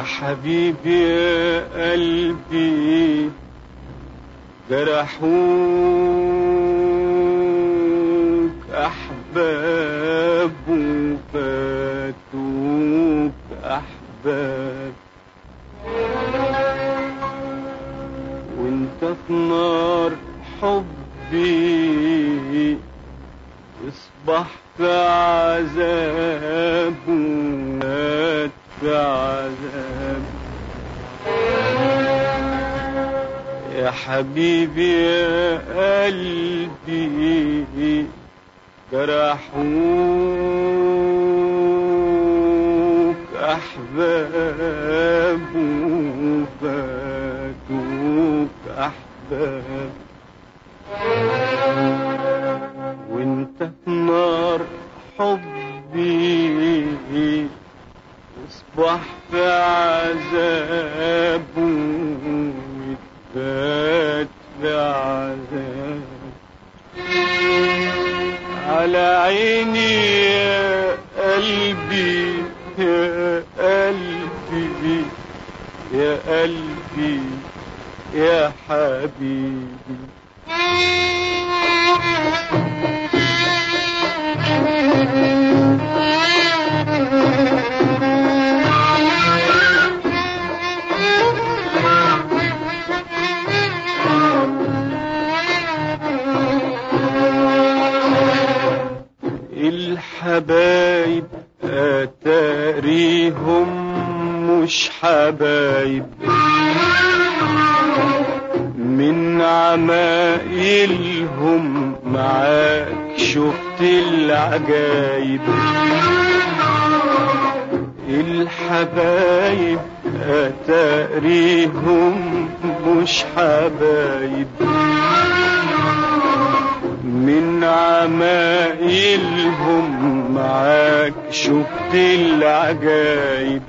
حبيبي يا قلبي جرحوك أحباب وفاتوك أحباب وانت في نار حبي اصبح في عذاب ومات في عذاب يا حبيبي يا قلبي جرحوك أحباب وفاتوك أحباب وانت في نار حبي اصبح في عذاب واتبات في عذاب على عيني يا قلبي يا قلبي يا قلبي يا حبيبي الحبايب أتاريهم مش حبايب من عمايلهم معاك شفت العجايب الحبايب أتاريهم مش حبايب من عمايلهم معاك شفت العجايب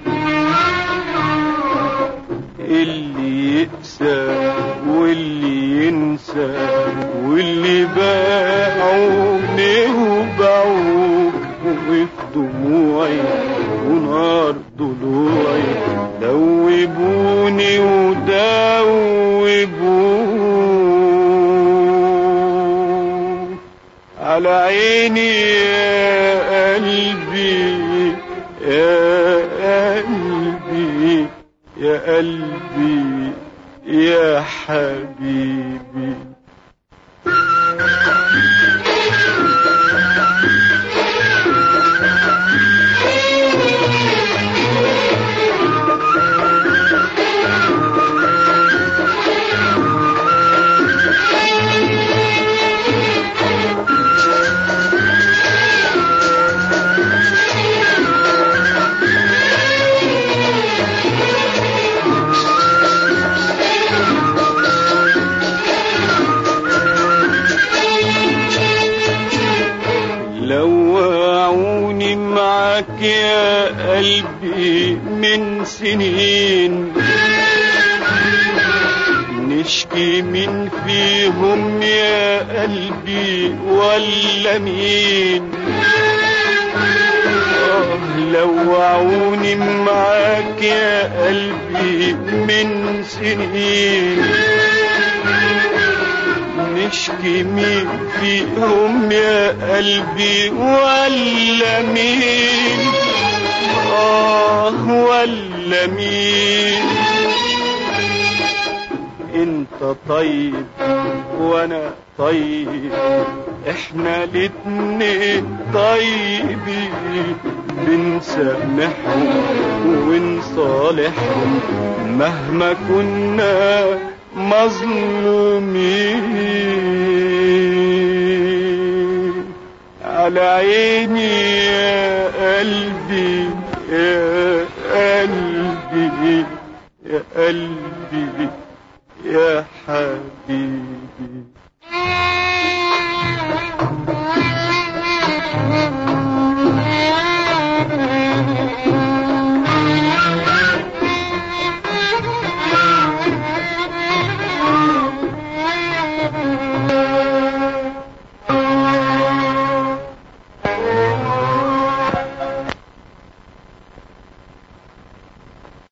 اللي يقسى واللي ينسى واللي باعوني وباعوك وفي دموعي ونار ضلوعي دوبوني ودوبوني على عيني يا قلبي يا قلبي يا قلبي يا حبيبي لوعوني معاك يا قلبي من سنين نشكي من فيهم يا قلبي ولا مين آه لوعوني معاك يا قلبي من سنين نشكي مين فيهم يا قلبي ولا مين آه ولا مين انت طيب وانا طيب احنا الاتنين طيبين بنسامحهم ونصالحهم مهما كنا مظلومين على عيني يا قلبي يا قلبي يا قلبي